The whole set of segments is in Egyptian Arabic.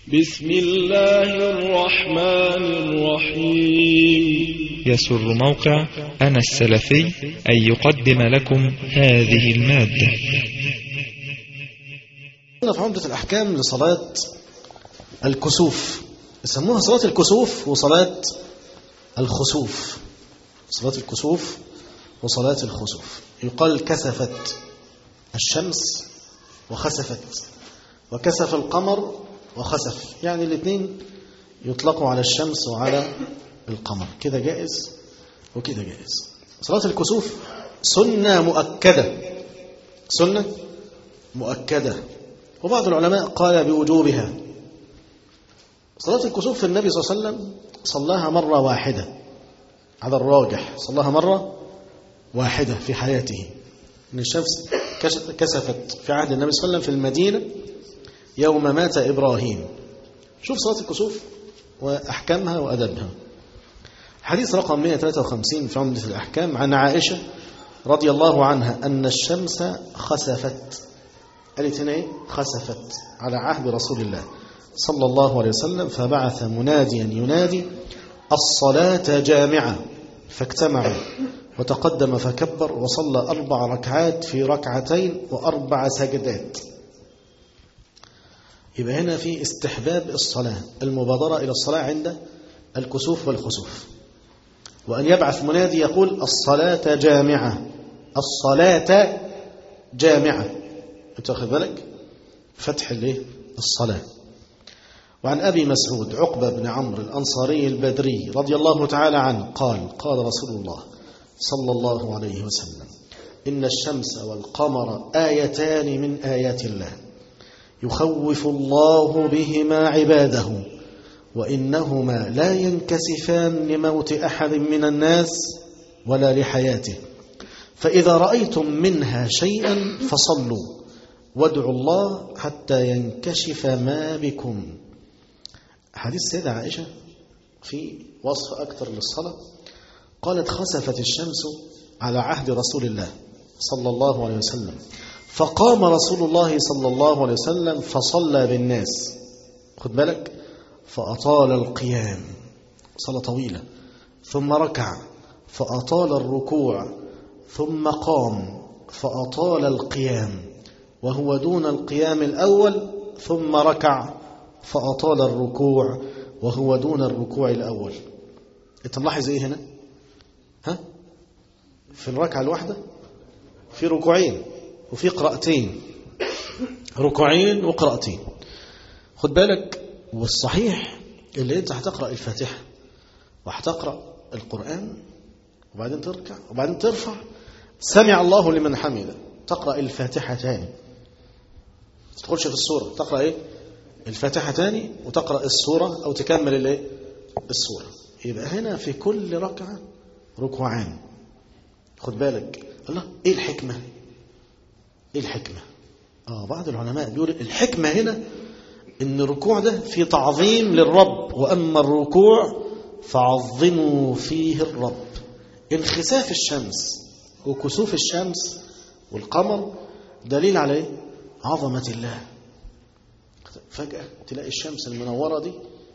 بسم الله الرحمن الرحيم يسر موقع أنا السلفي أن يقدم لكم هذه المادة هنا في عمدة الأحكام لصلاة الكسوف يسموها صلاة الكسوف وصلاة الخسوف صلاة الكسوف وصلاة الخسوف يقال كسفت الشمس وخسفت وكسف القمر وخسف يعني الاثنين يطلقوا على الشمس وعلى القمر كده جائز وكده جائز صلاة الكسوف سنة مؤكدة سنة مؤكدة وبعض العلماء قال بوجوبها صلاة الكسوف في النبي صلى الله عليه وسلم صلاها مرة واحدة على الراجح صلاها مرة واحدة في حياته إن الشمس كسفت في عهد النبي صلى الله عليه وسلم في المدينة يوم مات إبراهيم شوف صلاة الكسوف وأحكامها وأدبها حديث رقم 153 في عمدة الأحكام عن عائشة رضي الله عنها أن الشمس خسفت قالت هنا إيه؟ خسفت على عهد رسول الله صلى الله عليه وسلم فبعث مناديا ينادي الصلاة جامعة فاجتمعوا وتقدم فكبر وصلى أربع ركعات في ركعتين وأربع سجدات يبقى هنا في استحباب الصلاة المبادرة إلى الصلاة عند الكسوف والخسوف وأن يبعث منادي يقول الصلاة جامعة الصلاة جامعة تاخذ بالك فتح الايه الصلاة وعن أبي مسعود عقبة بن عمرو الأنصاري البدري رضي الله تعالى عنه قال قال رسول الله صلى الله عليه وسلم إن الشمس والقمر آيتان من آيات الله يخوف الله بهما عباده وإنهما لا ينكسفان لموت أحد من الناس ولا لحياته فإذا رأيتم منها شيئا فصلوا وادعوا الله حتى ينكشف ما بكم حديث سيدة عائشة في وصف أكثر للصلاة قالت خسفت الشمس على عهد رسول الله صلى الله عليه وسلم فقام رسول الله صلى الله عليه وسلم فصلى بالناس خد بالك فأطال القيام صلاة طويلة ثم ركع فأطال الركوع ثم قام فأطال القيام وهو دون القيام الأول ثم ركع فأطال الركوع وهو دون الركوع الأول انت ملاحظ ايه هنا ها في الركعة الواحدة في ركوعين وفي قراءتين ركوعين وقراءتين خد بالك والصحيح اللي انت هتقرأ الفاتحة وهتقرأ القرآن وبعدين تركع وبعدين ترفع سمع الله لمن حمده تقرأ الفاتحة تاني تدخلش في السورة تقرأ ايه الفاتحة تاني وتقرأ السورة أو تكمل الايه السورة يبقى هنا في كل ركعة ركوعان خد بالك الله ايه الحكمة ايه الحكمة اه بعض العلماء بيقول الحكمة هنا ان الركوع ده في تعظيم للرب واما الركوع فعظموا فيه الرب انخساف الشمس وكسوف الشمس والقمر دليل على ايه عظمة الله فجأة تلاقي الشمس المنورة دي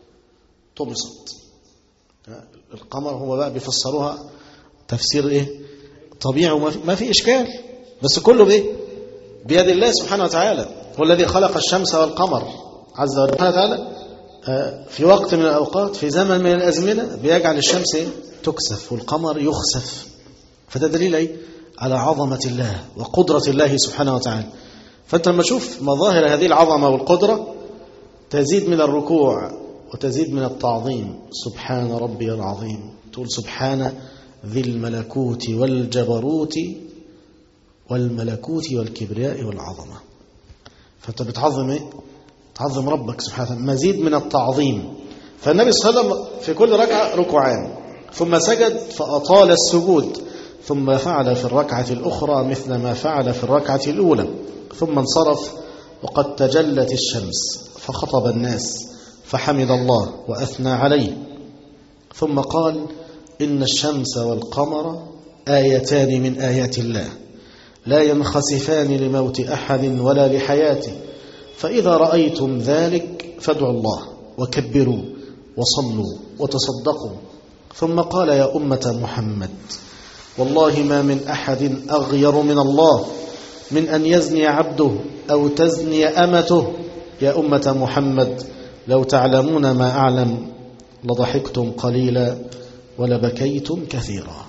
طمست القمر هم بقى بيفسروها تفسير ايه طبيعي وما في اشكال بس كله بايه بيد الله سبحانه وتعالى هو الذي خلق الشمس والقمر عز وجل سبحانه وتعالى في وقت من الأوقات في زمن من الأزمنة بيجعل الشمس تكسف والقمر يخسف فده دليل ايه على عظمة الله وقدرة الله سبحانه وتعالى فأنت لما تشوف مظاهر هذه العظمة والقدرة تزيد من الركوع وتزيد من التعظيم سبحان ربي العظيم تقول سبحان ذي الملكوت والجبروت والملكوت والكبرياء والعظمة فأنت بتعظم إيه؟ تعظم ربك سبحانه وتعالى مزيد من التعظيم فالنبي صلى الله عليه وسلم في كل ركعة ركوعان ثم سجد فأطال السجود ثم فعل في الركعة الأخرى مثل ما فعل في الركعة الأولى ثم انصرف وقد تجلت الشمس فخطب الناس فحمد الله وأثنى عليه ثم قال إن الشمس والقمر آيتان من آيات الله لا ينخسفان لموت أحد ولا لحياته فإذا رأيتم ذلك فادعوا الله وكبروا وصلوا وتصدقوا ثم قال يا أمة محمد والله ما من أحد أغير من الله من أن يزني عبده أو تزني أمته يا أمة محمد لو تعلمون ما أعلم لضحكتم قليلا ولبكيتم كثيرا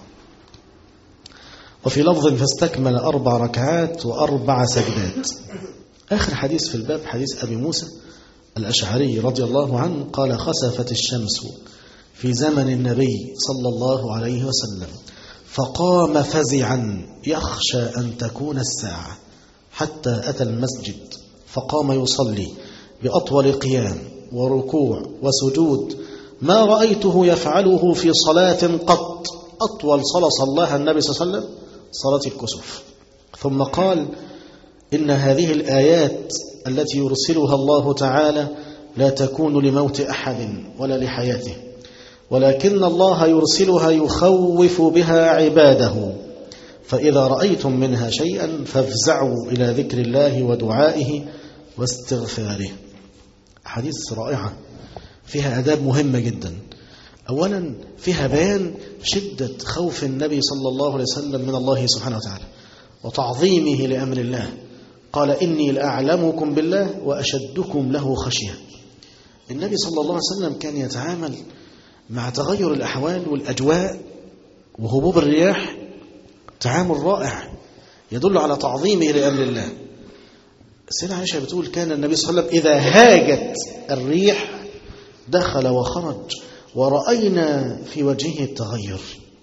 وفي لفظ فاستكمل أربع ركعات وأربع سجدات آخر حديث في الباب حديث أبي موسى الأشعري رضي الله عنه قال خسفت الشمس في زمن النبي صلى الله عليه وسلم فقام فزعا يخشى أن تكون الساعة حتى أتى المسجد فقام يصلي بأطول قيام وركوع وسجود ما رأيته يفعله في صلاة قط أطول صلاة صلاها النبي صلى الله عليه وسلم صلاة الكسوف ثم قال إن هذه الآيات التي يرسلها الله تعالى لا تكون لموت أحد ولا لحياته ولكن الله يرسلها يخوف بها عباده فإذا رأيتم منها شيئا فافزعوا إلى ذكر الله ودعائه واستغفاره حديث رائعة فيها أداب مهمة جدا أولا فيها بيان شدة خوف النبي صلى الله عليه وسلم من الله سبحانه وتعالى وتعظيمه لأمر الله قال إني لأعلمكم بالله وأشدكم له خشية النبي صلى الله عليه وسلم كان يتعامل مع تغير الأحوال والأجواء وهبوب الرياح تعامل رائع يدل على تعظيمه لأمر الله السيدة عائشة بتقول كان النبي صلى الله عليه وسلم إذا هاجت الريح دخل وخرج ورأينا في وجهه التغير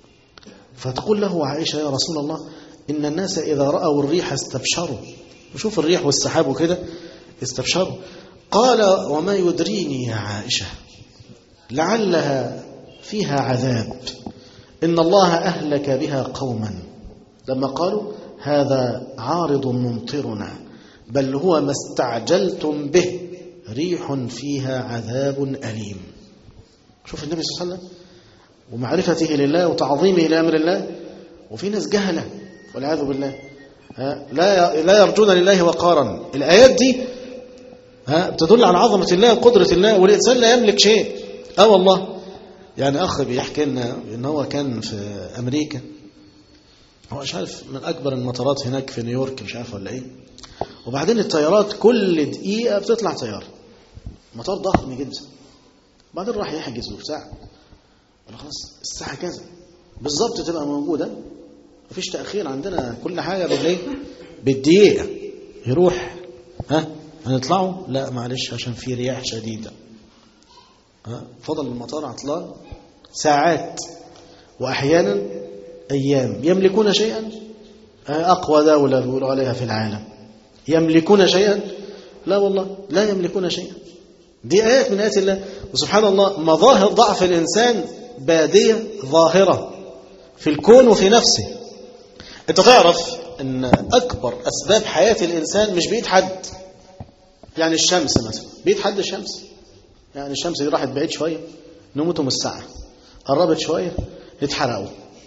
فتقول له عائشة يا رسول الله إن الناس إذا رأوا الريح استبشروا وشوف الريح والسحاب وكده استبشروا قال وما يدريني يا عائشة لعلها فيها عذاب إن الله أهلك بها قوما لما قالوا هذا عارض ممطرنا بل هو ما استعجلتم به ريح فيها عذاب أليم شوف النبي صلى الله عليه وسلم ومعرفته لله وتعظيمه لأمر الله وفي ناس جهلة والعياذ بالله لا لا يرجون لله وقارا الآيات دي بتدل على عظمة الله وقدرة الله والإنسان لا يملك شيء اه والله يعني أخ بيحكي لنا إن هو كان في أمريكا هو مش عارف من أكبر المطارات هناك في نيويورك مش عارف ولا إيه وبعدين الطيارات كل دقيقة بتطلع طيارة مطار ضخم جدا بعدين راح يحجز وبتاع قال خلاص الساعة كذا بالظبط تبقى موجودة مفيش تأخير عندنا كل حاجة بالايه بالدقيقة يروح ها هنطلعوا لا معلش عشان في رياح شديدة ها فضل المطار عطلان ساعات وأحيانا أيام يملكون شيئا أقوى دولة بيقولوا عليها في العالم يملكون شيئا لا والله لا يملكون شيئا دي آيات من آيات الله وسبحان الله مظاهر ضعف الإنسان بادية ظاهرة في الكون وفي نفسه انت تعرف ان اكبر اسباب حياة الانسان مش بيد حد يعني الشمس مثلا بيد حد الشمس يعني الشمس دي راحت بعيد شوية نموتهم الساعة قربت شوية يتحرقوا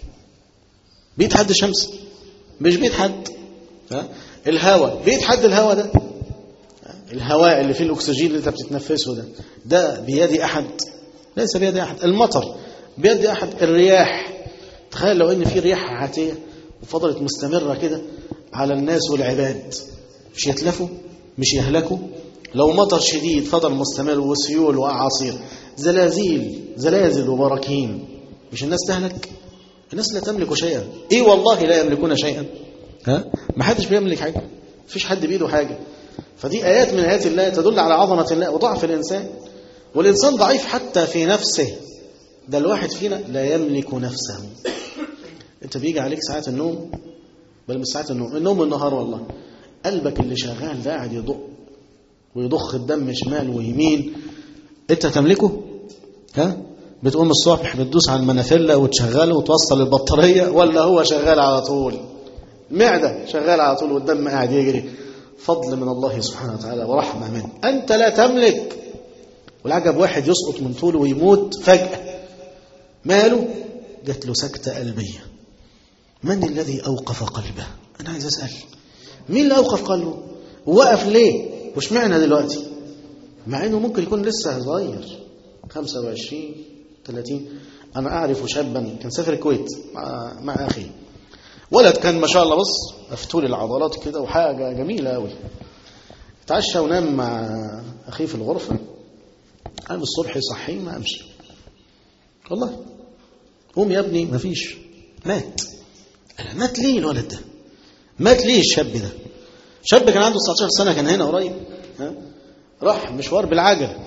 بيد حد الشمس مش بيد حد ها؟ الهواء بيد حد الهواء ده الهواء اللي فيه الاكسجين اللي انت بتتنفسه ده ده بيد احد ليس بيد احد المطر بيد احد الرياح تخيل لو ان في رياح عاتيه وفضلت مستمره كده على الناس والعباد مش يتلفوا مش يهلكوا لو مطر شديد فضل مستمر وسيول واعاصير زلازل زلازل وبراكين مش الناس تهلك الناس لا تملك شيئا ايه والله لا يملكون شيئا ها ما حدش بيملك حاجه مفيش حد بايده حاجه فدي ايات من ايات الله تدل على عظمه الله وضعف الانسان والانسان ضعيف حتى في نفسه ده الواحد فينا لا يملك نفسه انت بيجي عليك ساعات النوم بل مش ساعات النوم النوم النهار والله قلبك اللي شغال ده قاعد يضق ويضخ الدم شمال ويمين انت تملكه ها بتقوم الصبح بتدوس على المنافلة وتشغله وتوصل البطارية ولا هو شغال على طول معدة شغال على طول والدم قاعد يجري فضل من الله سبحانه وتعالى ورحمة منه أنت لا تملك والعجب واحد يسقط من طوله ويموت فجأة ماله جات له سكتة قلبية من الذي أوقف قلبه أنا عايز أسأل مين اللي أوقف قلبه وقف ليه وش معنى دلوقتي مع انه ممكن يكون لسه صغير 25 30 انا اعرف شابا كان سافر الكويت مع, مع اخي ولد كان ما شاء الله بص مفتول العضلات كده وحاجه جميله قوي اتعشى ونام مع اخيه في الغرفه قام الصبح يصحيه ما امشي والله قوم يا ابني ما فيش مات أنا مات ليه الولد ده مات ليه الشاب ده شاب كان عنده 19 سنه كان هنا قريب ها راح مشوار بالعجل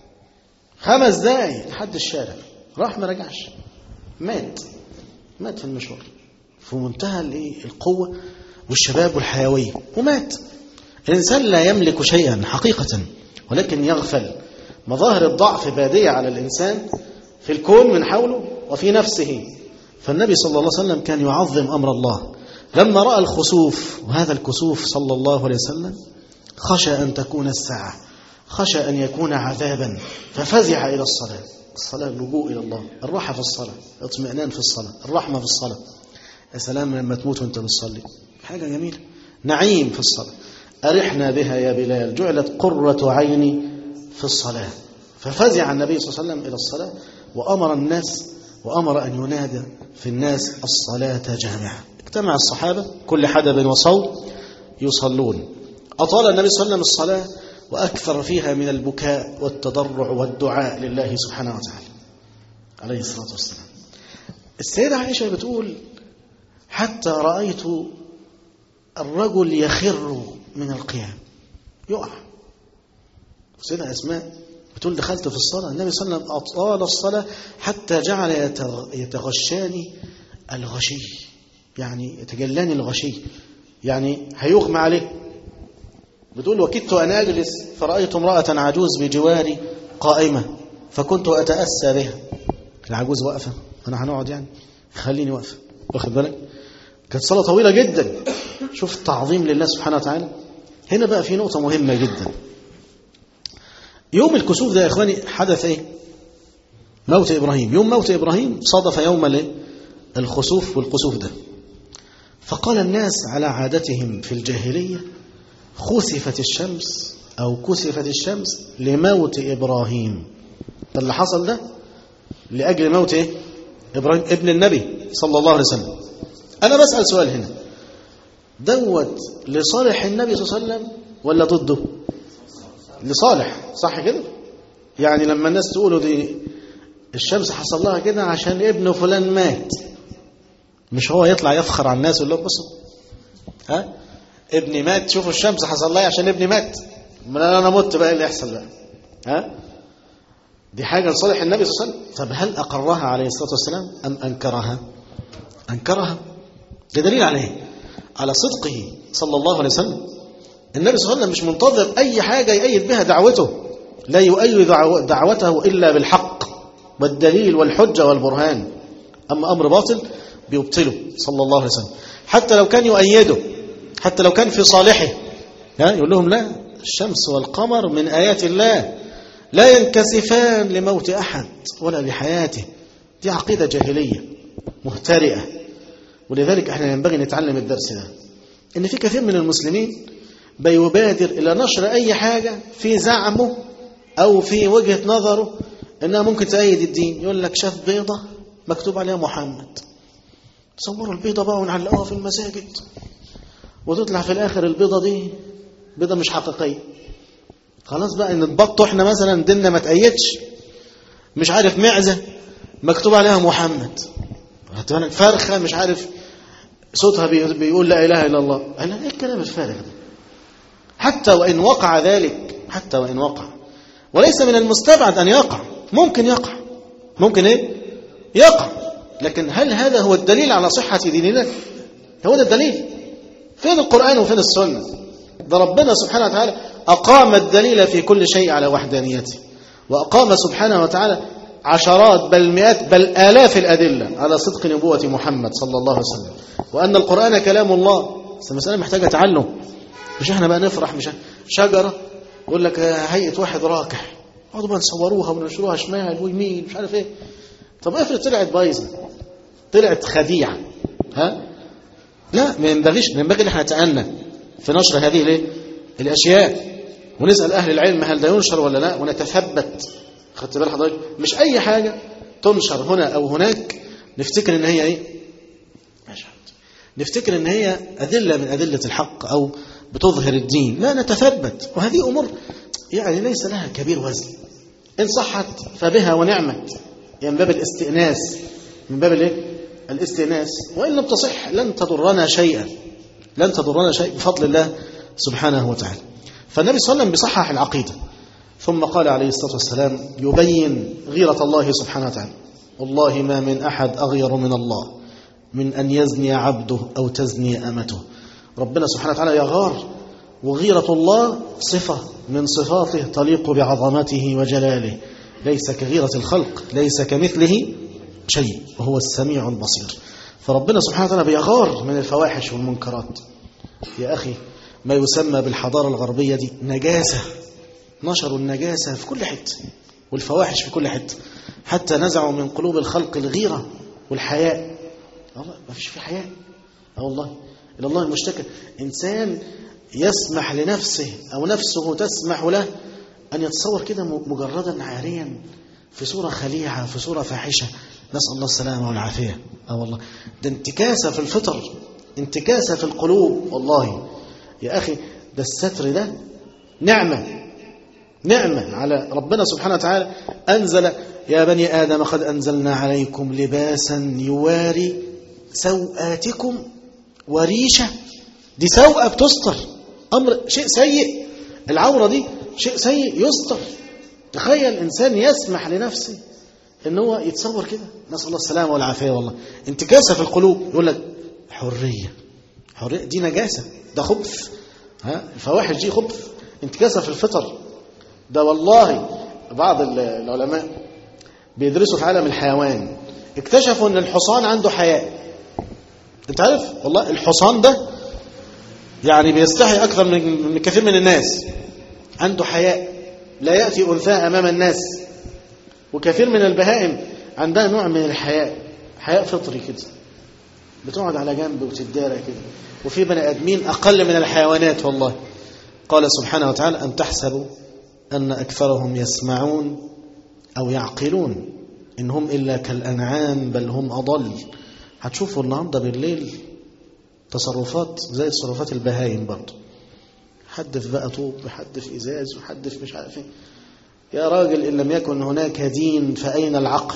خمس دقايق لحد الشارع راح ما رجعش مات مات في المشوار في منتهى الايه القوه والشباب والحيويه ومات الانسان لا يملك شيئا حقيقه ولكن يغفل مظاهر الضعف باديه على الانسان في الكون من حوله وفي نفسه فالنبي صلى الله عليه وسلم كان يعظم امر الله لما راى الخسوف وهذا الكسوف صلى الله عليه وسلم خشى ان تكون الساعه خشى ان يكون عذابا ففزع الى الصلاه الصلاه اللجوء الى الله الراحه في الصلاه اطمئنان في الصلاه الرحمه في الصلاه يا سلام لما تموت وانت بتصلي حاجه جميله نعيم في الصلاه ارحنا بها يا بلال جعلت قره عيني في الصلاه ففزع النبي صلى الله عليه وسلم الى الصلاه وامر الناس وامر ان ينادى في الناس الصلاه جامعه اجتمع الصحابه كل حدب وصوت يصلون اطال النبي صلى الله عليه وسلم الصلاه واكثر فيها من البكاء والتضرع والدعاء لله سبحانه وتعالى عليه الصلاه والسلام السيده عائشه بتقول حتى رايت الرجل يخر من القيام يقع سيدة أسماء بتقول دخلت في الصلاة النبي صلى الله عليه وسلم أطال الصلاة حتى جعل يتغشاني الغشي يعني يتجلاني الغشي يعني هيغمى عليه بتقول وكدت أن أجلس فرأيت امرأة عجوز بجواري قائمة فكنت أتأسى بها العجوز واقفة أنا هنقعد يعني خليني واقفة واخد بالك كانت صلاة طويلة جدا شوف التعظيم لله سبحانه وتعالى هنا بقى في نقطة مهمة جدا يوم الكسوف ده يا إخواني حدث إيه موت إبراهيم يوم موت إبراهيم صادف يوم الخسوف والكسوف ده فقال الناس على عادتهم في الجاهلية خسفت الشمس أو كسفت الشمس لموت إبراهيم اللي حصل ده لأجل موت إيه؟ إبراهيم ابن النبي صلى الله عليه وسلم أنا بسأل سؤال هنا دوت لصالح النبي صلى الله عليه وسلم ولا ضده لصالح صح كده يعني لما الناس تقولوا دي الشمس حصل لها كده عشان ابن فلان مات مش هو يطلع يفخر على الناس ويقول لهم بصوا ها ابني مات شوفوا الشمس حصل لها عشان ابني مات من انا مت بقى اللي يحصل بقى ها دي حاجه لصالح النبي صلى الله عليه وسلم طب هل اقرها عليه الصلاه والسلام ام انكرها انكرها ده دليل على ايه على صدقه صلى الله عليه وسلم النبي صلى الله عليه وسلم مش منتظر اي حاجه يأيد بها دعوته لا يؤيد دعوته الا بالحق والدليل والحجه والبرهان اما امر باطل بيبطله صلى الله عليه وسلم حتى لو كان يؤيده حتى لو كان في صالحه ها يقول لهم لا الشمس والقمر من آيات الله لا ينكسفان لموت أحد ولا لحياته دي عقيدة جاهلية مهترئة ولذلك احنا ينبغي نتعلم الدرس ده ان في كثير من المسلمين بيبادر إلى نشر أي حاجة في زعمه أو في وجهة نظره إنها ممكن تأيد الدين يقول لك شاف بيضة مكتوب عليها محمد تصوروا البيضة بقى ونعلقوها في المساجد وتطلع في الآخر البيضة دي بيضة مش حقيقية خلاص بقى ان نبطوا احنا مثلا ديننا ما تأيدش مش عارف معزة مكتوب عليها محمد فرخة مش عارف صوتها بيقول لا إله إلا الله أنا إيه الكلام الفارغ ده حتى وإن وقع ذلك حتى وإن وقع وليس من المستبعد أن يقع ممكن يقع ممكن إيه يقع لكن هل هذا هو الدليل على صحة ديننا هو ده الدليل فين القرآن وفين السنة ده ربنا سبحانه وتعالى أقام الدليل في كل شيء على وحدانيته وأقام سبحانه وتعالى عشرات بل مئات بل آلاف الأدلة على صدق نبوة محمد صلى الله عليه وسلم وأن القرآن كلام الله بس المسألة محتاجة تعلم مش احنا بقى نفرح مش شجرة يقول لك هيئة واحد راكح اقعدوا بقى نصوروها وننشروها شمال ويمين مش عارف ايه طب افرض طلعت بايظه طلعت خديعه ها لا ما ينبغيش ما ينبغي ان احنا نتأنى في نشر هذه الايه الاشياء ونسأل أهل العلم هل ده ينشر ولا لا ونتثبت خدت بال حضرتك مش أي حاجة تنشر هنا أو هناك نفتكر إن هي إيه نفتكر إن هي أدلة من أدلة الحق أو بتظهر الدين لا نتثبت وهذه أمور يعني ليس لها كبير وزن إن صحت فبها ونعمت يعني من باب الاستئناس من باب الايه الاستئناس وإن لم تصح لن تضرنا شيئا لن تضرنا شيء بفضل الله سبحانه وتعالى فالنبي صلى الله عليه وسلم بصحح العقيدة ثم قال عليه الصلاة والسلام يبين غيرة الله سبحانه وتعالى والله ما من أحد أغير من الله من أن يزني عبده أو تزني أمته ربنا سبحانه وتعالى يغار وغيرة الله صفة من صفاته تليق بعظمته وجلاله ليس كغيرة الخلق ليس كمثله شيء وهو السميع البصير فربنا سبحانه وتعالى بيغار من الفواحش والمنكرات يا أخي ما يسمى بالحضارة الغربية دي نجاسة نشروا النجاسة في كل حتة والفواحش في كل حتة حتى نزعوا من قلوب الخلق الغيرة والحياء والله ما فيش في حياء اه والله إلى الله المشتكى إنسان يسمح لنفسه أو نفسه تسمح له أن يتصور كده مجردا عاريا في صورة خليعة في صورة فاحشة نسأل الله السلامة والعافية اه والله ده انتكاسة في الفطر انتكاسة في القلوب والله يا أخي ده الستر ده نعمة نعمة على ربنا سبحانه وتعالى أنزل يا بني آدم قد أنزلنا عليكم لباسا يواري سوآتكم وريشة دي سوءة بتستر أمر شيء سيء العورة دي شيء سيء يستر تخيل إنسان يسمح لنفسه إن هو يتصور كده نسأل الله السلامة والعافية والله انتكاسة في القلوب يقول لك حرية حرية دي نجاسة ده خبث ها الفواحش دي خبث انتكاسة في الفطر ده والله بعض العلماء بيدرسوا في عالم الحيوان اكتشفوا ان الحصان عنده حياء انت عارف والله الحصان ده يعني بيستحي اكثر من كثير من الناس عنده حياء لا يأتي أنثى أمام الناس وكثير من البهائم عندها نوع من الحياء حياء فطري كده بتقعد على جنب وتدارى كده وفي بني آدمين أقل من الحيوانات والله قال سبحانه وتعالى أم تحسبوا أن أكثرهم يسمعون أو يعقلون إن هم إلا كالأنعام بل هم أضل هتشوفوا النهاردة بالليل تصرفات زي تصرفات البهايم برضه حد في بقى طوب وحد في إزاز وحد في مش عارف ايه يا راجل إن لم يكن هناك دين فأين العقل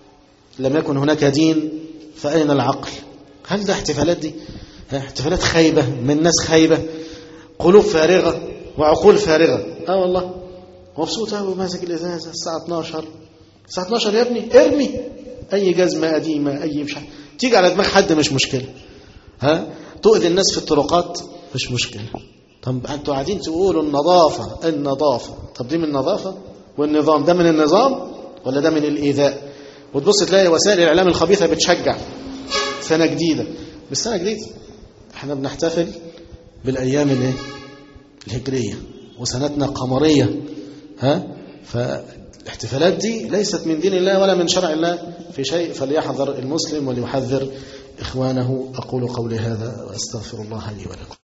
لم يكن هناك دين فأين العقل هل ده احتفالات دي احتفالات خايبة من ناس خايبة قلوب فارغة وعقول فارغة اه والله مبسوط قوي ماسك الازازه الساعه 12 الساعه 12 يا ابني ارمي اي جزمه قديمه اي مش تيجي على دماغ حد مش مشكله ها تؤذي الناس في الطرقات مش مشكله طب انتوا قاعدين تقولوا النظافه النظافه طب دي من النظافه والنظام ده من النظام ولا ده من الايذاء وتبص تلاقي وسائل الاعلام الخبيثه بتشجع سنه جديده مش سنه جديده احنا بنحتفل بالايام الايه الهجريه وسنتنا قمريه ها فالاحتفالات دي ليست من دين الله ولا من شرع الله في شيء فليحذر المسلم وليحذر إخوانه أقول قولي هذا وأستغفر الله لي ولكم